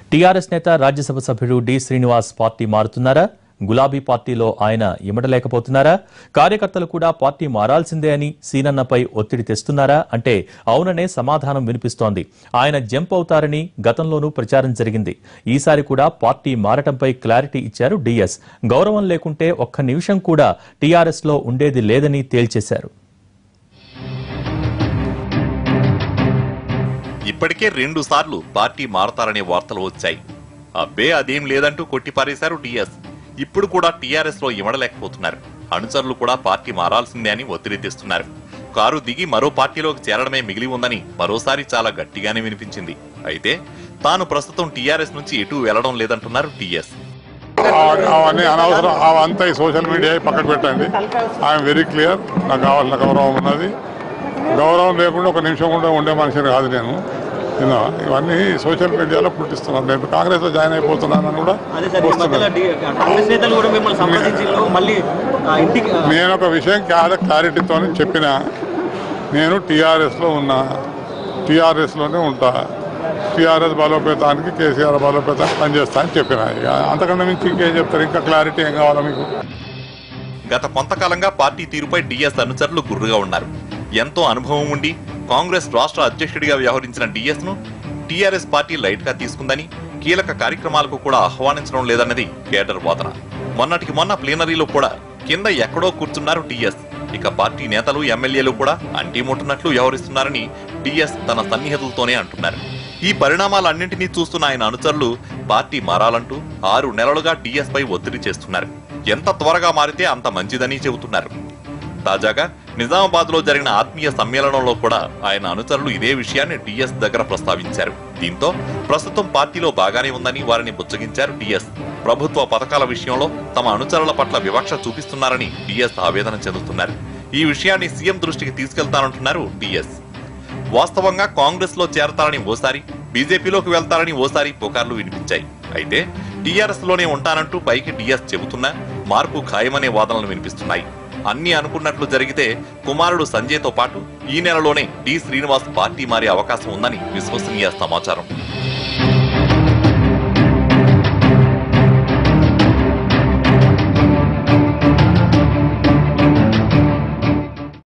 TRS నేత రాజ్యసభ సభ్యుడు D Srinivas party మారుతున్నారా గులాబీ పార్టీలో ఆయన ఇమడలేకపోతున్నారా కార్యకర్తలు కూడా పార్టీ మారాల్సిందే అని సీనన్నపై ఒత్తిడి తెస్తున్నారా అంటే అవుననే సమాధానం వినిపిస్తోంది ఆయన జంప్ అవుతారని గతంలోనూ ప్రచారం జరిగింది ఈసారి కూడా పార్టీ మారటంపై క్లారిటీ ఇచ్చారు డిఎస్ గౌరవం లేకుంటే ఒక్క నిమిషం కూడా టీఆర్ఎస్ లో ఉండేది లేదని తేల్చేశారు ఇప్పటికే రెండు సార్లు పార్టీ మారతారనే వార్తలు వచ్చాయి అబ్బే అదేం లేదంటూ కొట్టిపారేశారు టీఎస్ ఇప్పుడు కూడా టీఆర్ఎస్ లో ఇమడలేకపోతున్నారు అనుచరులు కూడా పార్టీ మారాల్సిందే అని ఒత్తిడి తెస్తున్నారు కారు దిగి మరో పార్టీలోకి చేరడమే మిగిలి ఉందని మరోసారి చాలా గట్టిగానే వినిపించింది అయితే తాను ప్రస్తుతం టీఆర్ఎస్ నుంచి ఎటూ వెళ్లడం లేదంటున్నారు టీఎస్ అవ- అవన్నీ అనవసరం అవంతా ఈ సోషల్ మీడియా పక్కన పెట్టండి ఐఎమ్ వెరీ క్లియర్ నాకు కావాల్సిన గౌరవం ఉన్నది గౌరవం లేకుండా ఒక నిమిషం కూడా ఉండే మనిషిని కాదు నేను విన్నా ఇవన్నీ సోషల్ మీడియాలో పుట్టిస్తున్నాను నేను కాంగ్రెస్లో జాయిన్ అయిపోతున్నానని కూడా అదే సార్ ఈ మధ్యలో వస్తున్నాను డి- కాంగ్రెస్ నేతలు కూడా మిమ్మల్ని సంప్రదించారు మళ్ళీ ఆ, ఇంటికి ఆ, నేను ఒక విషయం క్లా- క్లారిటీతో చెప్పిన నేను టీఆర్ఎస్లో ఉన్నా టీఆర్ఎస్లోనే ఉంటా టీఆర్ఎస్ బలోపేతానికి కేసీఆర్ బలోపేతానికి పనిచేస్తా అని చెప్పిన ఇక అంతకన్నా మించి ఇంకేం చెప్తారు ఇంకా క్లారిటీ ఏం కావాలా మీకు గత కొంతకాలంగా పార్టీ తీరుపై డిఎస్ అనుచరులు గుర్రుగా ఉన్నారు ఎంతో అనుభవం ఉండి కాంగ్రెస్ రాష్ట్ర అధ్యక్షుడిగా వ్యవహరించిన డిఎస్ ను టీఆర్ఎస్ పార్టీ లైట్ గా తీసుకుందని కీలక కార్యక్రమాలకు కూడా ఆహ్వానించడం లేదన్నది కేడర్ వాదన మొన్నటికి మొన్న ప్లీనరీలో కూడా కింద ఎక్కడో కూర్చున్నారు టీఎస్ ఇక పార్టీ నేతలు ఎమ్మెల్యేలు కూడా అంటీముట్టున్నట్లు వ్యవహరిస్తున్నారని టీఎస్ తన సన్నిహితులతోనే అంటున్నారు ఈ పరిణామాలన్నింటినీ చూస్తున్న ఆయన అనుచరులు పార్టీ మారాలంటూ ఆరు నెలలుగా టీఎస్ పై ఒత్తిడి చేస్తున్నారు ఎంత త్వరగా మారితే అంత మంచిదని చెబుతున్నారు తాజాగా నిజామాబాద్ లో జరిగిన ఆత్మీయ సమ్మేళనంలో కూడా ఆయన అనుచరులు ఇదే విషయాన్ని టీఎస్ దగ్గర ప్రస్తావించారు దీంతో ప్రస్తుతం పార్టీలో బాగానే ఉందని వారిని బుచ్చగించారు టీఎస్ ప్రభుత్వ పథకాల విషయంలో తమ అనుచరుల పట్ల వివక్ష చూపిస్తున్నారని టీఎస్ ఆవేదన చెందుతున్నారు ఈ విషయాన్ని సీఎం దృష్టికి తీసుకెళ్తానంటున్నారు టీఎస్ వాస్తవంగా కాంగ్రెస్ లో చేరతారని ఓసారి బీజేపీలోకి వెళ్తారని ఓసారి పుకార్లు వినిపించాయి అయితే టీఆర్ఎస్ లోనే ఉంటానంటూ పైకి టీఎస్ చెబుతున్నా మార్పు ఖాయమనే వాదనలు వినిపిస్తున్నాయి అన్ని అనుకున్నట్లు జరిగితే కుమారుడు సంజయ్తో పాటు ఈ నెలలోనే డి శ్రీనివాస్ పార్టీ మారే అవకాశం ఉందని విశ్వసనీయ సమాచారం